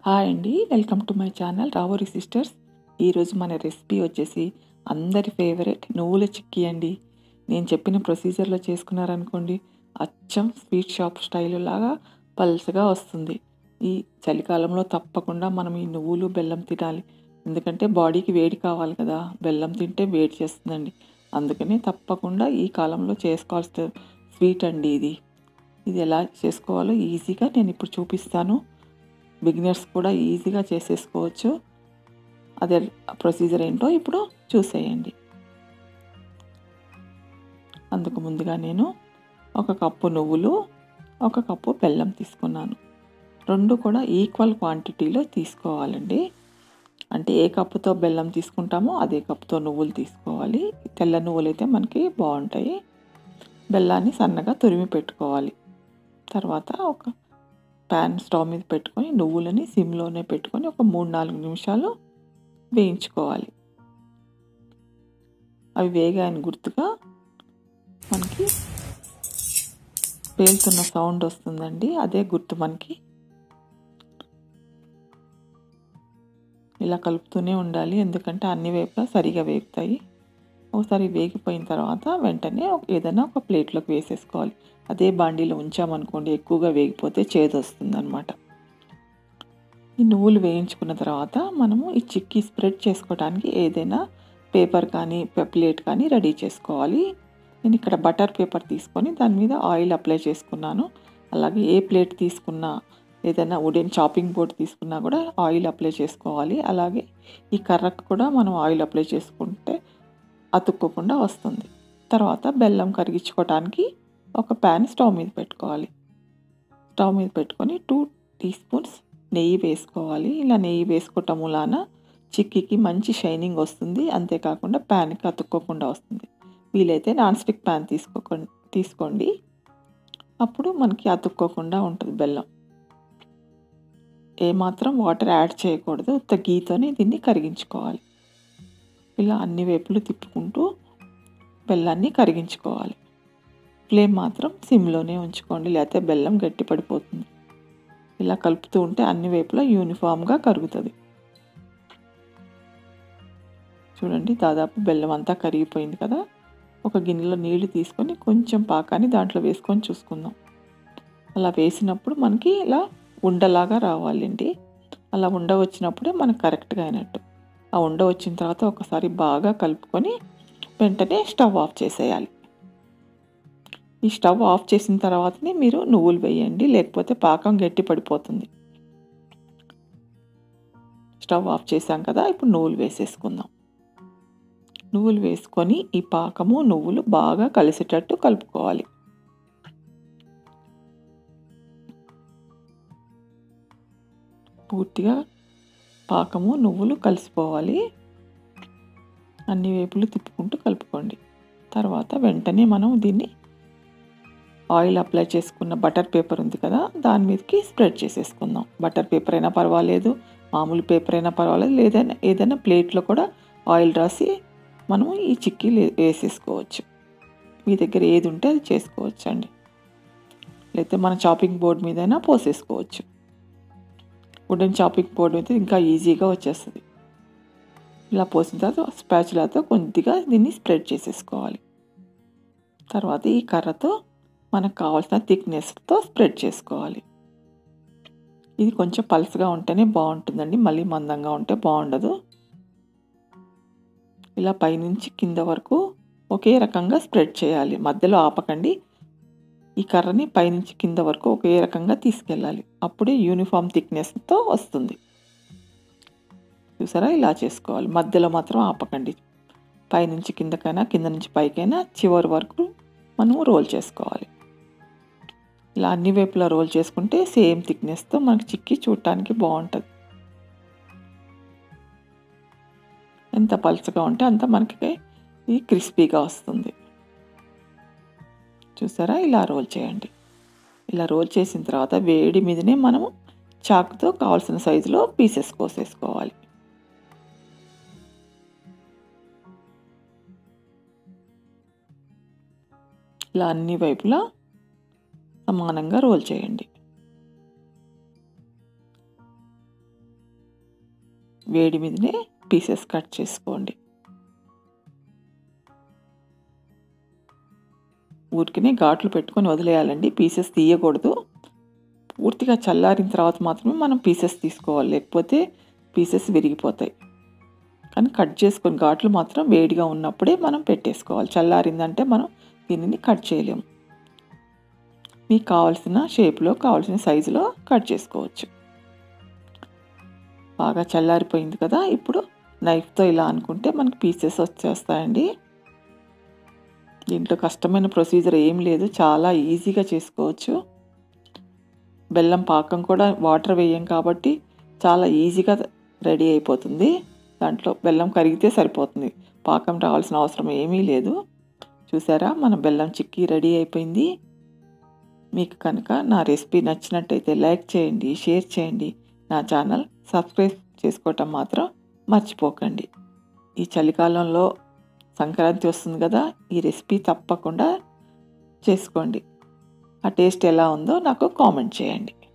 hi అండి welcome to my channel రావోరి sisters ఈరోజు మన రెసిపీ వచ్చేసి అందరి ఫేవరెట్ నువ్వుల చిక్కీ అండి నేను చెప్పిన ప్రొసీజర్లో చేసుకున్నారనుకోండి అచ్చం స్వీట్ షాప్ స్టైల్ లాగా పల్చగా వస్తుంది ఈ చలికాలంలో తప్పకుండా మనం ఈ నువ్వులు బెల్లం తినాలి ఎందుకంటే బాడీకి వేడి కావాలి కదా బెల్లం తింటే వేడి చేస్తుందండి అందుకని తప్పకుండా ఈ కాలంలో చేసుకోవాల్సిన స్వీట్ అండి ఇది ఇది ఎలా చేసుకోవాలో ఈజీగా నేను ఇప్పుడు చూపిస్తాను బిగినర్స్ కూడా ఈజీగా చేసేసుకోవచ్చు అదే ప్రొసీజర్ ఏంటో ఇప్పుడు చూసేయండి అందుకు ముందుగా నేను ఒక కప్పు నువ్వులు ఒక కప్పు బెల్లం తీసుకున్నాను రెండు కూడా ఈక్వల్ క్వాంటిటీలో తీసుకోవాలండి అంటే ఏ కప్పుతో బెల్లం తీసుకుంటామో అదే కప్పుతో నువ్వులు తీసుకోవాలి తెల్ల నువ్వులు అయితే మనకి బాగుంటాయి బెల్లాన్ని సన్నగా తురిమి పెట్టుకోవాలి తర్వాత ఒక ప్యాన్ స్టవ్ మీద పెట్టుకొని నువ్వులని సిమ్లోనే పెట్టుకొని ఒక మూడు నాలుగు నిమిషాలు వేయించుకోవాలి అవి వేగాయని గుర్తుగా మనకి పేలుతున్న సౌండ్ వస్తుందండి అదే గుర్తు మనకి ఇలా కలుపుతూనే ఉండాలి ఎందుకంటే అన్ని వైపులా సరిగా వేగుతాయి ఒకసారి వేగిపోయిన తర్వాత వెంటనే ఏదైనా ఒక ప్లేట్లోకి వేసేసుకోవాలి అదే బాండీలో ఉంచామనుకోండి ఎక్కువగా వేగిపోతే చేదు వస్తుందన్నమాట ఈ నువ్వులు వేయించుకున్న తర్వాత మనము ఈ చిక్కీ స్ప్రెడ్ చేసుకోవడానికి ఏదైనా పేపర్ కానీ ప్లేట్ కానీ రెడీ చేసుకోవాలి నేను ఇక్కడ బటర్ పేపర్ తీసుకొని దాని మీద ఆయిల్ అప్లై చేసుకున్నాను అలాగే ఏ ప్లేట్ తీసుకున్నా ఏదైనా వుడెన్ చాపింగ్ బోర్డ్ తీసుకున్నా కూడా ఆయిల్ అప్లై చేసుకోవాలి అలాగే ఈ కర్రకు కూడా మనం ఆయిల్ అప్లై చేసుకుంటే అతుక్కోకుండా వస్తుంది తర్వాత బెల్లం కరిగించుకోవడానికి ఒక ప్యాన్ స్టవ్ మీద పెట్టుకోవాలి స్టవ్ మీద పెట్టుకొని టూ టీ స్పూన్స్ నెయ్యి వేసుకోవాలి ఇలా నెయ్యి వేసుకోవటం వలన చిక్కీకి మంచి షైనింగ్ వస్తుంది అంతేకాకుండా ప్యాన్కి అతుక్కోకుండా వస్తుంది వీలైతే నాన్ స్టిక్ ప్యాన్ తీసుకో తీసుకోండి అప్పుడు మనకి అతుక్కోకుండా ఉంటుంది బెల్లం ఏమాత్రం వాటర్ యాడ్ చేయకూడదు ఉత్త గీతోనే దీన్ని కరిగించుకోవాలి ఇలా అన్ని వైపులు తిప్పుకుంటూ బెల్లాన్ని కరిగించుకోవాలి ఫ్లేమ్ మాత్రం సిమ్లోనే ఉంచుకోండి లేకపోతే బెల్లం గట్టి పడిపోతుంది ఇలా కలుపుతూ ఉంటే అన్ని వైపులా యూనిఫామ్గా కరుగుతుంది చూడండి దాదాపు బెల్లం అంతా కరిగిపోయింది కదా ఒక గిన్నెలో నీళ్లు తీసుకొని కొంచెం పాకాన్ని దాంట్లో వేసుకొని చూసుకుందాం అలా వేసినప్పుడు మనకి ఇలా ఉండలాగా రావాలండి అలా ఉండ వచ్చినప్పుడే మనకు కరెక్ట్గా అయినట్టు ఆ ఉండ వచ్చిన తర్వాత ఒకసారి బాగా కలుపుకొని వెంటనే స్టవ్ ఆఫ్ చేసేయాలి ఈ స్టవ్ ఆఫ్ చేసిన తర్వాతనే మీరు నువ్వులు వేయండి లేకపోతే పాకం గట్టి పడిపోతుంది స్టవ్ ఆఫ్ చేసాం కదా ఇప్పుడు నువ్వులు వేసేసుకుందాం నువ్వులు వేసుకొని ఈ పాకము నువ్వులు బాగా కలిసేటట్టు కలుపుకోవాలి పూర్తిగా పాకము నువ్వులు కలిసిపోవాలి అన్ని వైపులు తిప్పుకుంటూ కలుపుకోండి తర్వాత వెంటనే మనం దీన్ని ఆయిల్ అప్లై చేసుకున్న బటర్ పేపర్ ఉంది కదా దాని మీదకి స్ప్రెడ్ చేసేసుకుందాం బటర్ పేపర్ అయినా పర్వాలేదు మామూలు పేపర్ అయినా పర్వాలేదు లేదైనా ఏదైనా ప్లేట్లో కూడా ఆయిల్ రాసి మనం ఈ చిక్కీ వేసేసుకోవచ్చు మీ దగ్గర ఏది ఉంటే అది చేసుకోవచ్చు అండి లేకపోతే మన చాపింగ్ బోర్డ్ మీదైనా పోసేసుకోవచ్చు వుడెన్ చాపింగ్ బోర్డ్ అయితే ఇంకా ఈజీగా వచ్చేస్తుంది ఇలా పోసిన తర్వాత స్పాచులాతో కొద్దిగా దీన్ని స్ప్రెడ్ చేసేసుకోవాలి తర్వాత ఈ కర్రతో మనకు కావాల్సిన థిక్నెస్తో స్ప్రెడ్ చేసుకోవాలి ఇది కొంచెం పల్స్గా ఉంటేనే బాగుంటుందండి మళ్ళీ మందంగా ఉంటే బాగుండదు ఇలా పైనుంచి కింద వరకు ఒకే రకంగా స్ప్రెడ్ చేయాలి మధ్యలో ఆపకండి ఈ కర్రని పైనుంచి కింద వరకు ఒకే రకంగా తీసుకెళ్ళాలి అప్పుడే యూనిఫామ్ థిక్నెస్తో వస్తుంది చూసారా ఇలా చేసుకోవాలి మధ్యలో మాత్రం ఆపకండి పైనుంచి కిందకైనా కింద నుంచి పైకైనా చివరి వరకు మనం రోల్ చేసుకోవాలి ఇలా అన్ని వైపులా రోల్ చేసుకుంటే సేమ్ థిక్నెస్తో మనకి చిక్కి చూడటానికి బాగుంటుంది ఎంత పలుచగా ఉంటే అంత మనకి ఇది క్రిస్పీగా వస్తుంది చూసారా ఇలా రోల్ చేయండి ఇలా రోల్ చేసిన తర్వాత వేడి మీదనే మనము చాకుతో కావాల్సిన సైజులో పీసెస్ కోసేసుకోవాలి ఇలా అన్ని వైపులా సమానంగా రోల్ చేయండి వేడి మీదనే పీసెస్ కట్ చేసుకోండి ఊరికనే ఘాట్లు పెట్టుకొని వదిలేయాలండి పీసెస్ తీయకూడదు పూర్తిగా చల్లారిన తర్వాత మాత్రమే మనం పీసెస్ తీసుకోవాలి లేకపోతే పీసెస్ విరిగిపోతాయి కానీ కట్ చేసుకొని ఘాట్లు మాత్రం వేడిగా ఉన్నప్పుడే మనం పెట్టేసుకోవాలి చల్లారిందంటే మనం దీనిని కట్ చేయలేము మీకు కావాల్సిన షేప్లో కావాల్సిన సైజులో కట్ చేసుకోవచ్చు బాగా చల్లారిపోయింది కదా ఇప్పుడు నైఫ్తో ఇలా అనుకుంటే మనకి పీసెస్ వచ్చేస్తాయండి దీంట్లో కష్టమైన ప్రొసీజర్ ఏం లేదు చాలా ఈజీగా చేసుకోవచ్చు బెల్లం పాకం కూడా వాటర్ వేయం కాబట్టి చాలా ఈజీగా రెడీ అయిపోతుంది దాంట్లో బెల్లం కరిగితే సరిపోతుంది పాకం రావాల్సిన అవసరం ఏమీ లేదు చూసారా మన బెల్లం చిక్కీ రెడీ అయిపోయింది మీకు కనుక నా రెసిపీ నచ్చినట్టయితే లైక్ చేయండి షేర్ చేయండి నా ఛానల్ సబ్స్క్రైబ్ చేసుకోవటం మాత్రం మర్చిపోకండి ఈ చలికాలంలో సంక్రాంతి వస్తుంది కదా ఈ రెసిపీ తప్పకుండా చేసుకోండి ఆ టేస్ట్ ఎలా ఉందో నాకు కామెంట్ చేయండి